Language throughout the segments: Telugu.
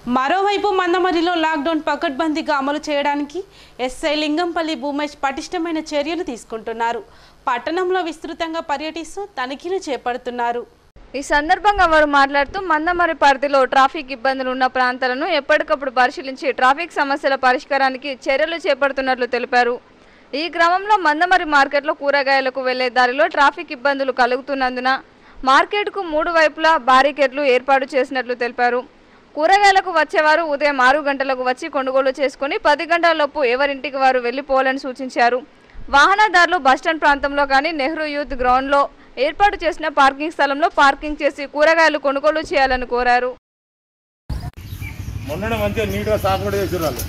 మరోవైపు మందమరిలో లాక్డౌన్ పకడ్బందీగా అమలు చేయడానికి ఎస్ఐ లింగంపల్లి భూమేష్ పటిష్టమైన చర్యలు తీసుకుంటున్నారు పట్టణంలో విస్తృతంగా పర్యటిస్తూ తనిఖీలు చేపడుతున్నారు ఈ సందర్భంగా వారు మాట్లాడుతూ మందమరి పరిధిలో ట్రాఫిక్ ఇబ్బందులు ఉన్న ప్రాంతాలను ఎప్పటికప్పుడు పరిశీలించి ట్రాఫిక్ సమస్యల పరిష్కారానికి చర్యలు చేపడుతున్నట్లు తెలిపారు ఈ క్రమంలో మందమరి మార్కెట్లో కూరగాయలకు వెళ్లే దారిలో ట్రాఫిక్ ఇబ్బందులు కలుగుతున్నందున మార్కెట్కు మూడు వైపులా బారికేడ్లు ఏర్పాటు చేసినట్లు తెలిపారు కూరగాయలకు వచ్చేవారు ఉదయం ఆరు గంటలకు వచ్చి కొనుగోలు చేసుకుని పది గంటలలోపు ఎవరింటికి వారు వెళ్లిపోవాలని సూచించారు వాహనదారులు బస్టాండ్ ప్రాంతంలో కానీ నెహ్రూ యూత్ గ్రౌండ్లో ఏర్పాటు చేసిన పార్కింగ్ స్థలంలో పార్కింగ్ చేసి కూరగాయలు కొనుగోలు చేయాలని కోరారు మొన్ననే మంచిగా నీట్గా సాగు కూడా చేసారు వాళ్ళు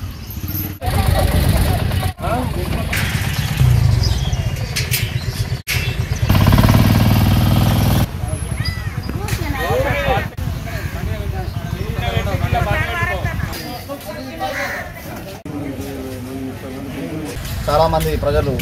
ఆ? చాలామంది ప్రజలు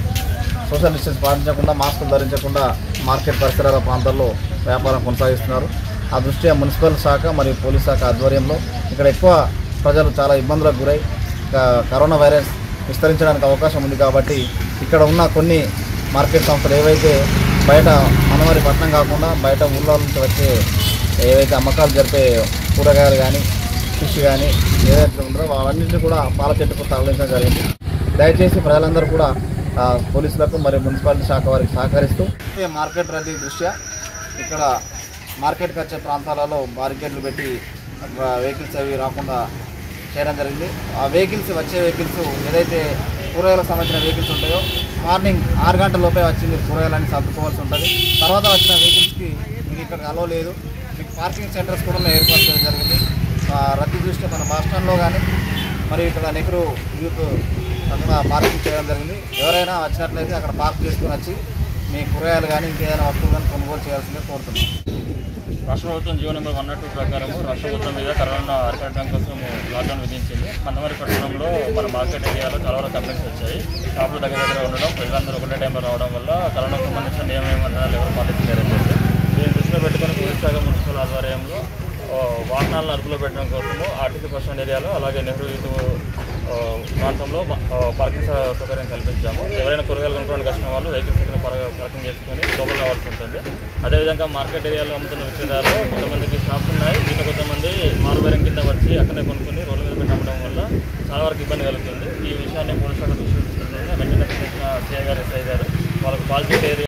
సోషల్ డిస్టెన్స్ పాటించకుండా మాస్కులు ధరించకుండా మార్కెట్ పరిసరాల ప్రాంతాల్లో వ్యాపారం కొనసాగిస్తున్నారు ఆ దృష్ట్యా మున్సిపల్ శాఖ మరియు పోలీస్ శాఖ ఆధ్వర్యంలో ఇక్కడ ఎక్కువ ప్రజలు చాలా ఇబ్బందులకు గురై క- కరోనా వైరస్ విస్తరించడానికి అవకాశం ఉంది కాబట్టి ఇక్కడ ఉన్న కొన్ని మార్కెట్ సంస్థలు ఏవైతే బయట మనవారి పట్టణం కాకుండా బయట ఊళ్ళో నుంచి వచ్చే ఏవైతే అమ్మకాలు జరిపే కూరగాయలు కానీ ఫిష్ కానీ ఏదైతే ఉందో అవన్నింటినీ కూడా పాల చెట్టుకు తరలించడం జరిగింది దయచేసి ప్రజలందరూ కూడా ఆ, పోలీసులకు మరియు మున్సిపాలిటీ శాఖ వారికి సహకరిస్తూ ఈ మార్కెట్ రద్దీ దృష్ట్యా ఇక్కడ మార్కెట్కి వచ్చే ప్రాంతాలలో బారికేడ్లు పెట్టి ఆ, వెహికల్స్ అవి రాకుండా చేయడం జరిగింది ఆ వెహికల్స్ వచ్చే వెహికల్స్ ఏదైతే కూరగాయలకు సంబంధించిన వెహికల్స్ ఉంటాయో మార్నింగ్ ఆరు గంటల లోపే వచ్చి మీరు కూరగాయలన్నీ సర్దుకోవాల్సి ఉంటుంది తర్వాత వచ్చిన వెహికల్స్కి మీకు ఇక్కడ అలో లేదు మీకు పార్కింగ్ సెంటర్స్ కూడా మేము ఏర్పాటు చేయడం జరిగింది ఆ, రద్దీ దృష్ట్యా మన బస్ స్టాండ్లో కానీ మరియు ఇక్కడ నెహ్రూ యూత్ అక్కడ పార్కింగ్ చేయడం జరిగింది ఎవరైనా వచ్చినట్లయితే అక్కడ పార్క్ చేసుకుని వచ్చి మీ కూరగాయలు కానీ ఇంకేదైనా వస్తువులు కానీ కొనుగోలు చేయాల్సిందే కోరుతున్నాం రాష్ట్ర ప్రభుత్వం GO number one not two ప్రకారం రాష్ట్ర ప్రభుత్వం మీద కరోనా అరికట్టడం కోసం లాక్డౌన్ విధించింది మందమరి పట్టణంలో మన మార్కెట్ ఏరియాలో చాలా వరకు కంప్లైంట్స్ వచ్చాయి షాపులు దగ్గర దగ్గర ఉండడం ప్రజలందరూ ఒకటే టైంలో రావడం వల్ల కరోనాకు సంబంధించిన నియమం ఏమన్నా ఎవరు పాటించలేరని చెప్పి దీన్ని దృష్టిలో పెట్టుకుని పోలీస్ శాఖ మున్సిపల్ ఆధ్వర్యంలో ఆ, వాహనాలను అదుపులో పెట్టడం కోసము ఆర్టీసీ బస్ స్టాండ్ ఏరియాలో అలాగే నెహ్రూ యూత్ ఆ, ప్రాంతంలో ఆ, పార్కింగ్ సౌ- సౌకర్యం కల్పించాము ఎవరైనా కూరగాయలు కొనుక్కోవడానికి వచ్చిన వాళ్ళు వెహికల్స్ ఇక్కడ పార్క- పార్కింగ్ చేసుకొని లోపల రావాల్సి ఉంటుంది అదేవిధంగా మార్కెట్ ఏరియాలో అమ్ముతున్న విక్రేతాలు కొంతమందికి షాప్స్ ఉన్నాయి దీంట్లో కొంతమంది మారుబేరం కింద వచ్చి అక్కడే కొనుక్కొని రోడ్ల మీద పెట్టి అమ్మడం వల్ల చాలా వరకు ఇబ్బంది కలుగుతుంది ఈ విషయాన్ని పోలీస్ శాఖ దృష్టికి తీసుకెళ్తుంది వెంటనే స్పందించిన సిఐ గారు ఎస్ఐ గారు వాళ్ళకు పాజిటివ్ ఏరియా